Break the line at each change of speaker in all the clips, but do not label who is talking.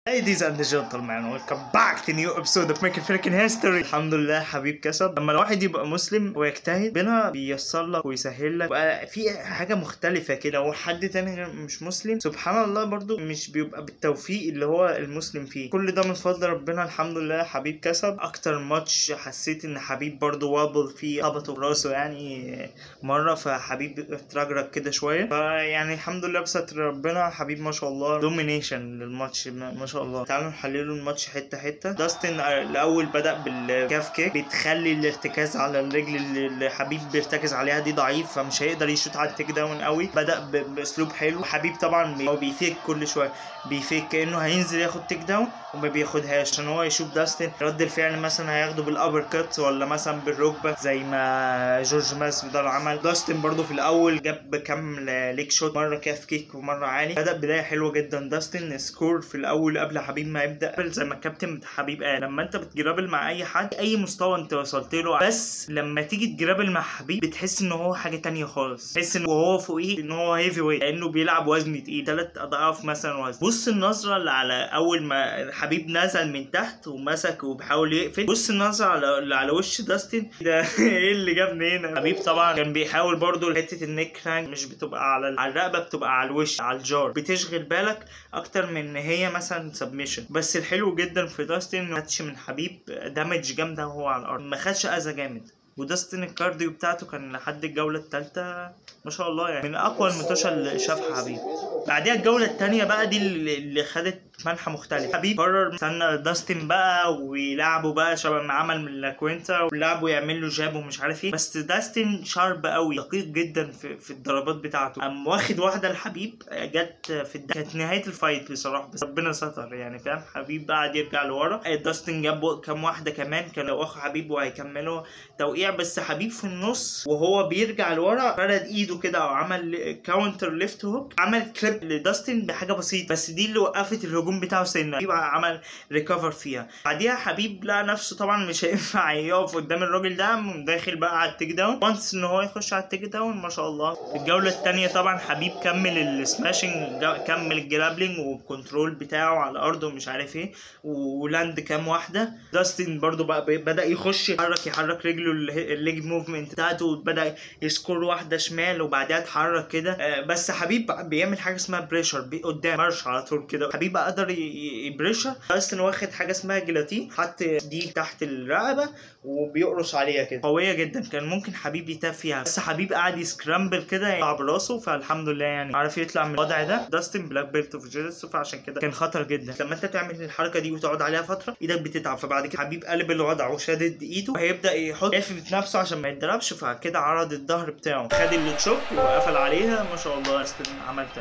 Ladies and gentlemen, welcome back to new episode of Making Freaking History. الحمد لله حبيب كسب. لما الواحد يبقى مسلم ويجتهد ربنا بييسر لك ويسهل لك بقى في حاجة مختلفة كده وحد تاني غير مش مسلم سبحان الله برضو مش بيبقى بالتوفيق اللي هو المسلم فيه. كل ده من فضل ربنا الحمد لله حبيب كسب. أكتر ماتش حسيت إن حبيب برضو وابل فيه خبطه في راسه يعني مرة فحبيب اترجرج كده شوية. فيعني الحمد لله بستر ربنا حبيب ما شاء الله دومينيشن للماتش ما ما شاء الله تعالوا نحللوا الماتش حته حته داستن الاول بدا بالكاف كيك بتخلي الارتكاز على الرجل اللي حبيب بيرتكز عليها دي ضعيف فمش هيقدر يشوط على التيك داون قوي بدا ب- باسلوب حلو حبيب طبعا بي- هو بيفيك كل شويه بيفيك كانه هينزل ياخد تيك داون وما بياخدهاش عشان هو يشوف داستن رد الفعل مثلا هياخده بالابر كات ولا مثلا بالركبه زي ما جورج ماسفيدال عمل داستن برضو في الاول جاب كام ليك شوت مره كاف كيك ومره عالي بدا بدايه حلوه جدا داستن سكور في الاول قبل حبيب ما يبدا زي ما الكابتن حبيب قال لما انت بتجرابل مع اي حد اي مستوى انت وصلت له بس لما تيجي تجرابل مع حبيب بتحس ان هو حاجه تانية خالص تحس ان وهو فوقيه ان هو هيفي ويت لانه بيلعب وزن تقيل ثلاث اضعاف مثلا وزن بص النظره اللي على اول ما حبيب نزل من تحت ومسك وبيحاول يقفل بص النظره على اللي على وش داستن ده ايه اللي جابني هنا حبيب طبعا كان بيحاول برضو حته النيك كرانك مش بتبقى على على الرقبه بتبقى على الوش على الجار بتشغل بالك اكتر من ان هي مثلا سبمشن بس الحلو جدا في داستن انه ما خدش من حبيب دامج جامده وهو على الارض ما خدش اذى جامد وداستن الكارديو بتاعته كان لحد الجوله الثالثه ما شاء الله يعني من اقوى المتوشه اللي شافها حبيب بعديها الجوله الثانيه بقى دي اللي اللي خدت منحى مختلف حبيب قرر استنى داستن بقى ويلعبوا بقى شبه ما عمل من لاكوينتا ولعبوا يعمل له جاب ومش عارف ايه بس داستن شارب قوي دقيق جدا في, في الضربات بتاعته قام واخد واحده لحبيب جت في الد... كانت نهايه الفايت بصراحه بس ربنا ستر يعني فاهم حبيب قعد يرجع لورا داستن جاب كام واحده كمان كان لو اخو حبيب وهيكملوا توقيع بس حبيب في النص وهو بيرجع لورا فرد ايده كده او عمل كاونتر ليفت هوك عمل كليب لداستن بحاجه بسيطه بس دي اللي وقفت الهجوم بتاعه سنه يبقى عمل ريكفر فيها بعديها حبيب لقى نفسه طبعا مش هينفع يقف قدام الراجل ده قام داخل بقى على التيك داون وانس ان هو يخش على التيك داون ما شاء الله الجوله الثانيه طبعا حبيب كمل السماشنج كمل الجرابلينج والكنترول بتاعه على الارض ومش عارف ايه ولاند كام واحده داستن برضو بقى بدا يخش يحرك يحرك رجله الليج موفمنت بتاعته وبدا يسكور واحده شمال وبعدها اتحرك كده آه، بس حبيب بيعمل حاجه اسمها بريشر قدام مارش على طول كده حبيب قدر يبريشر داستن واخد حاجه اسمها جيلاتين حط دي تحت الرقبه وبيقرص عليها كده قويه جدا كان ممكن حبيب يتاب فيها بس حبيب قعد يسكرامبل كده يطلع براسه فالحمد لله يعني عارف يطلع من الوضع ده داستن بلاك بيلت في جيتسو فعشان كده كان خطر جدا لما انت تعمل الحركه دي وتقعد عليها فتره ايدك بتتعب فبعد كده حبيب قلب الوضع وشادد ايده هيبدا يحط لافف نفسه عشان ما يتضربش فكده عرض الظهر بتاعه خد التشوك وقفل عليها ما شاء الله داستن عملتها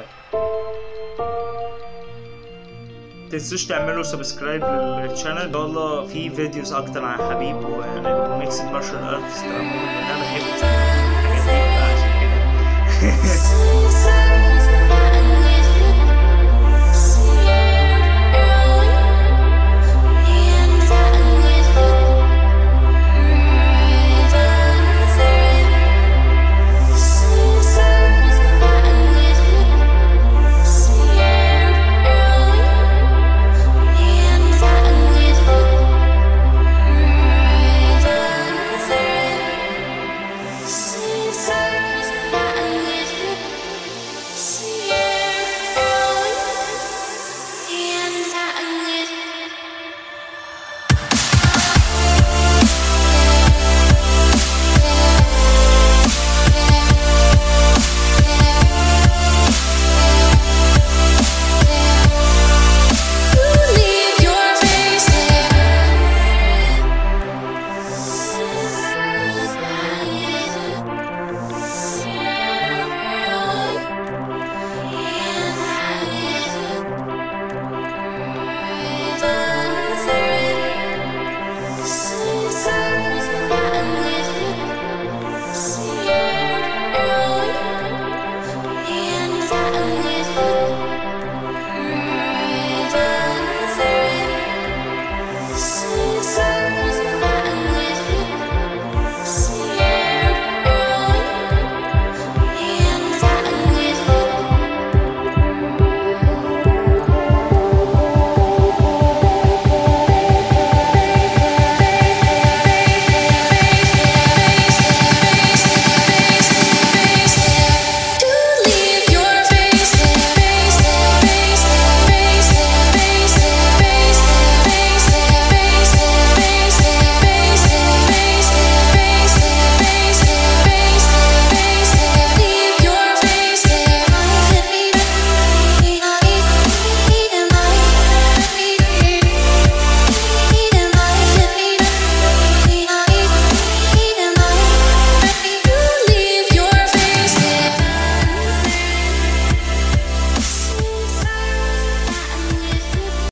تنسوش تعملوا سبسكرايب للشانل ان شاء الله في فيديوز اكتر عن حبيب وميكس مارشال ارتست انا بحب الحاجات دي عشان كده